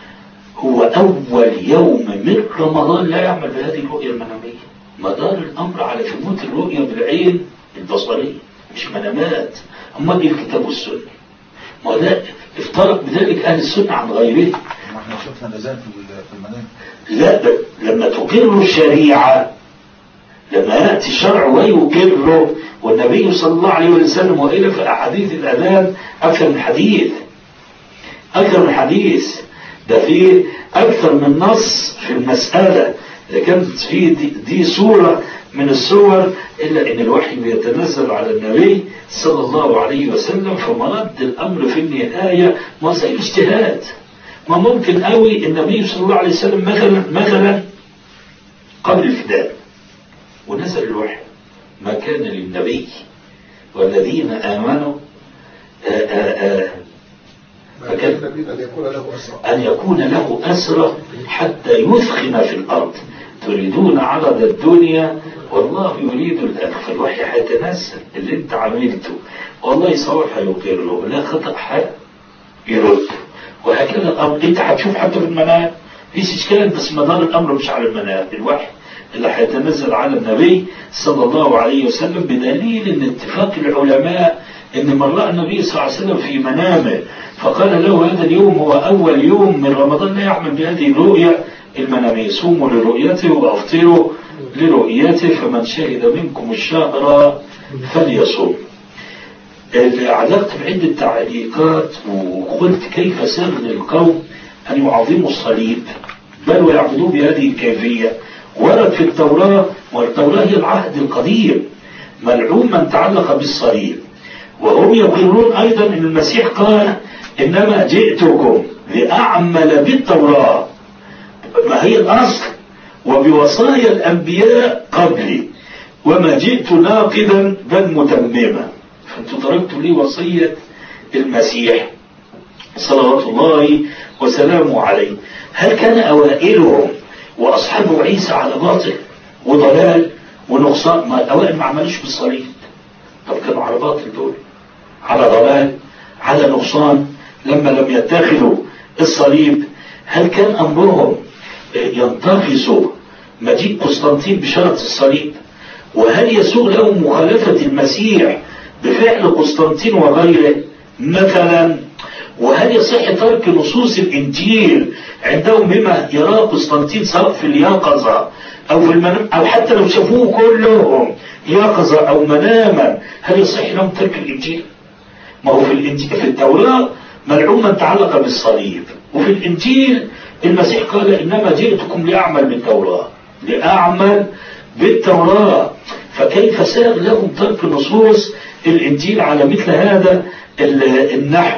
هو أول يوم من رمضان لا يعمل بهذه الرؤية المنامية مدار الأمر على ثبوت الرؤية بالعين البصرية مش منامات أما دي الكتاب والسنة ما ده افترق بذلك أهل السنة عن غيره ما احنا شفنا نزال في ال- في المنام لا ب- لما تقر الشريعة لما يأتي الشرع ويقره والنبي صلى الله عليه وسلم وإلى في أحاديث الأذان أكثر من حديث أكثر من حديث ده في أكثر من نص في المسألة إذا كانت في دي, دي صورة من الصور إلا إن الوحي بيتنزل على النبي صلى الله عليه وسلم فمرد الأمر في النهاية ما زي اجتهاد ما ممكن قوي النبي صلى الله عليه وسلم مثلا مثلا قبل الفداء ونزل الوحي ما كان للنبي والذين آمنوا آآ آآ ما كان النبي أن يكون له أسرى أن يكون له أسرة حتى يثخن في الأرض تريدون عرض الدنيا والله يريد الآخرة فالوحي هيتنزل اللي انت عملته والله صور هيقر له لا خطأ حق يرد وهكذا الأمر انت هتشوف حتى في المنام فيش إشكال بس مدار الأمر مش على المنام الوحي اللي هيتنزل على النبي صلى الله عليه وسلم بدليل ان اتفاق العلماء ان من راى النبي صلى الله عليه وسلم في منامه فقال له هذا اليوم هو اول يوم من رمضان لا يعمل بهذه الرؤيا المناميه صوموا لرؤيته وافطروا لرؤيته فمن شهد منكم الشهر فليصوم علقت بعدة تعليقات وقلت كيف سر القوم أن يعظموا الصليب بل ويعبدوه بهذه الكيفية ورد في التوراة والتوراة هي العهد القديم ملعون من تعلق بالصليب وهم يقولون أيضا أن المسيح قال إنما جئتكم لأعمل بالتوراة ما هي الأصل وبوصايا الأنبياء قبلي وما جئت ناقدا بل متمما فأنتم تركتم لي وصية المسيح صلوات الله وسلامه عليه هل كان أوائلهم وأصحاب عيسى على باطل وضلال ونقصان ما الأوائل ما عملوش بالصليب طب كانوا على باطل دول على ضلال على نقصان لما لم يتخذوا الصليب هل كان أمرهم ينتقصوا مجيء قسطنطين بشرط الصليب وهل يسوغ لهم مخالفة المسيح بفعل قسطنطين وغيره مثلا وهل يصح ترك نصوص الإنجيل عندهم بما يراه قسطنطين سواء في اليقظة أو في المنام أو حتى لو شافوه كلهم يقظة أو مناما هل يصح لهم ترك الإنجيل؟ ما هو في الإنجيل في التوراة ملعون من تعلق بالصليب وفي الإنجيل المسيح قال إنما جئتكم لأعمل بالتوراة لأعمل بالتوراة فكيف ساغ لهم ترك نصوص الإنجيل على مثل هذا النحو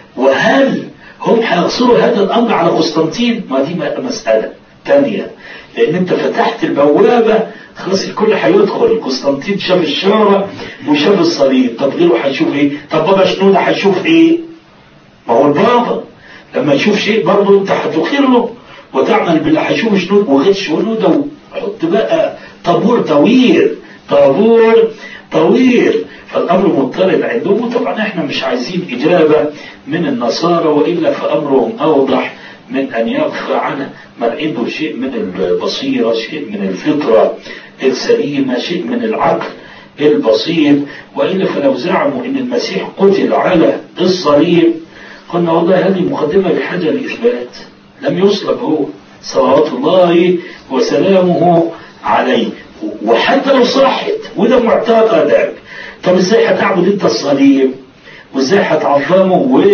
وهل هم هيقصروا هذا الأمر على قسطنطين ما دي مسألة تانية لأن أنت فتحت البوابة خلاص الكل هيدخل قسطنطين شاف الشارع وشاف الصليب طب غيره هيشوف ايه طب بابا شنودة هيشوف ايه ما هو البابا لما يشوف شيء برضه انت هتخير له وتعمل بالله هيشوف شنود وغير شنودة وحط بقى طابور طويل طابور طويل فالأمر مضطرد عندهم وطبعا احنا مش عايزين إجابة من النصارى وإلا فأمرهم أوضح من أن يغفى عنه من عنده شيء من البصيرة شيء من الفطرة السليمة شيء من العقل البسيط وإلا فلو زعموا أن المسيح قتل على الصليب قلنا والله هذه مقدمة بحاجة لإثبات لم يصلب هو صلوات الله وسلامه عليه وحتى لو صحت وده معتقدك طب ازاي هتعبد انت الصليب وازاي هتعظمه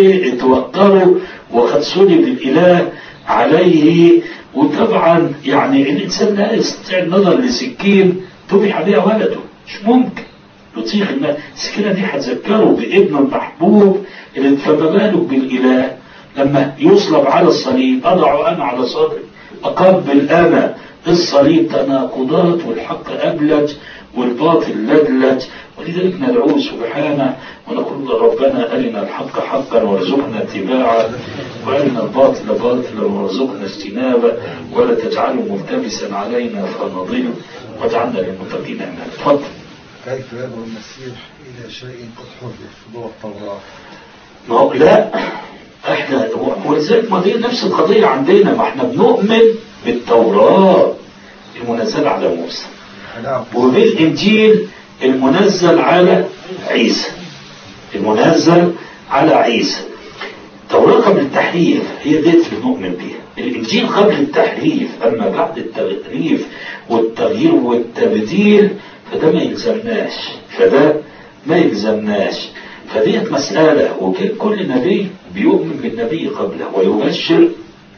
وتوقره وقد صلب الاله عليه وطبعا يعني الانسان لا يستطيع النظر لسكين ذبح بها ولده مش ممكن يطيق ان السكينه دي هتذكره بابنه المحبوب اللي فما بالك بالاله لما يصلب على الصليب اضع انا على صدري اقبل انا الصليب تناقضات والحق ابلج والباطل لجلج ولذلك ندعوه سبحانه ونقول ربنا أرنا الحق حقا وارزقنا اتباعه وأرنا الباطل باطلا وارزقنا اجتنابه ولا تجعله ملتبسا علينا فنضل واجعلنا للمتقين إماما تفضل كيف يدعو المسيح إلى شيء قد حرف جوه التوراة ما هو لا احنا ولذلك ما دي نفس القضية عندنا ما احنا بنؤمن بالتوراة المنزلة على موسى وبالإنجيل المنزل على عيسى المنزل على عيسى التوراة قبل التحريف هي ديت اللي نؤمن بيها الإنجيل قبل التحريف أما بعد التغريف والتغيير والتبديل فده ما يلزمناش فده ما يلزمناش فديت مسألة وكل نبي بيؤمن بالنبي قبله ويبشر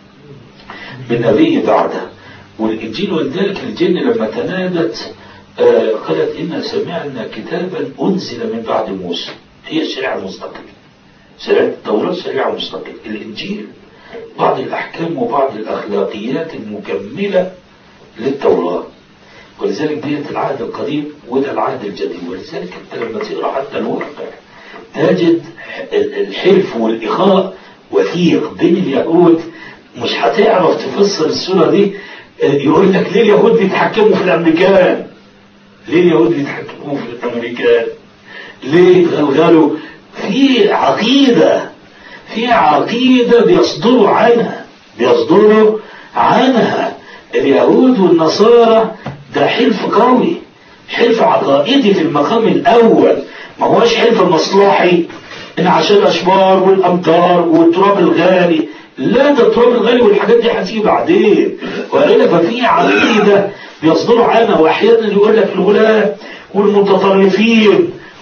بالنبي بعده والإنجيل ولذلك الجن لما تنادت آه قالت إن سمعنا كتابا أنزل من بعد موسى هي الشريعة المستقلة شريعة التوراة شريعة مستقلة الإنجيل بعض الأحكام وبعض الأخلاقيات المكملة للتوراة ولذلك ديت العهد القديم وده العهد الجديد ولذلك انت لما تقرا حتى الواقع تجد الحلف والإخاء وثيق بين اليهود مش هتعرف تفسر السورة دي يقول لك ليه اليهود بيتحكموا في الأمريكان ليه اليهود بيتحكموا في الأمريكان ليه غلغلوا في عقيدة في عقيدة بيصدروا عنها بيصدروا عنها اليهود والنصارى ده حلف قوي حلف عقائدي في المقام الأول ما هوش حلف مصلحي إن عشان الأشبار والأمطار والتراب الغالي لا ده التراب الغالي والحاجات دي هتيجي بعدين وإلا ففي عقيدة بيصدروا عنها وأحيانا يقول لك الغلاة والمتطرفين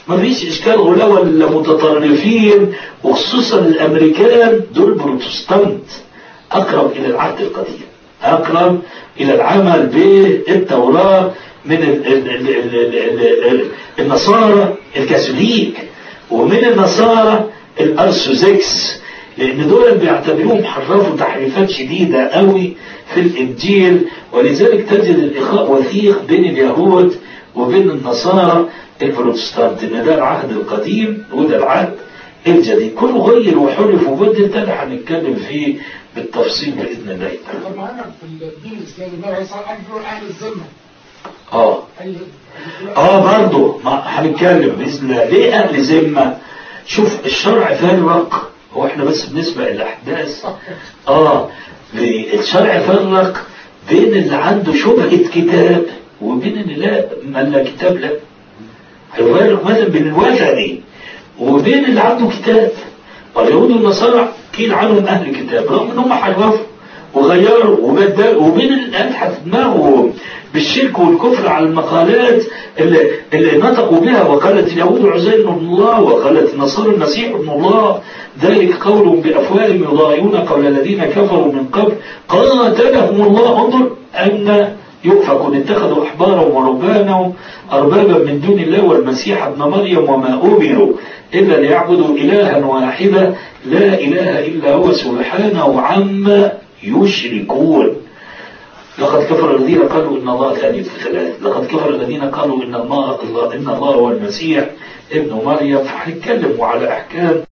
ما فيش اشكال غلاوة المتطرفين وخصوصا الامريكان دول بروتستانت اقرب الى العهد القديم اقرب الى العمل بالتوراة من ال ال ال ال ال ال ال النصارى الكاثوليك ومن النصارى الارثوذكس لان دول بيعتبروهم حرفوا تحريفات شديدة قوي في الانجيل ولذلك تجد الاخاء وثيق بين اليهود وبين النصارى البروتستانت ان ده العهد القديم وده العهد الجديد كله غير وحرف وبدل ده اللي هنتكلم فيه بالتفصيل باذن الله تعالى طب معانا في الدين الاسلامي النبي عليه الصلاه والسلام قال اهل الذمه اه أي- اه برضه ما هنتكلم باذن الله ليه اهل ذمه شوف الشرع فرق هو احنا بس بنسبق الاحداث اه الشرع فرق بين اللي عنده شبهه كتاب وبين اللي لا من لا كتاب لا هيفرق مثلا بين الوثني وبين اللي عنده كتاب واليهود والنصارى قيل عنهم اهل كتاب رغم ان هم حرفوا وغيروا وبدلوا وبين اللي ألحت دماغهم بالشرك والكفر على المقالات اللي, اللي نطقوا بها وقالت اليهود عزير ابن الله وقالت النصارى المسيح ابن الله ذلك قولهم بأفواههم يضاهئون قول الذين كفروا من قبل قاتلهم الله انظر أن يؤفكون اتخذوا أحبارهم ورهبانهم أربابا من دون الله والمسيح ابن مريم وما أمروا إلا ليعبدوا إلها واحدا لا إله إلا هو سبحانه عما يشركون لقد كفر الذين قالوا إن الله ثالث ثلاث لقد كفر الذين قالوا إن الله, الله إن الله هو المسيح ابن مريم فهنتكلم على أحكام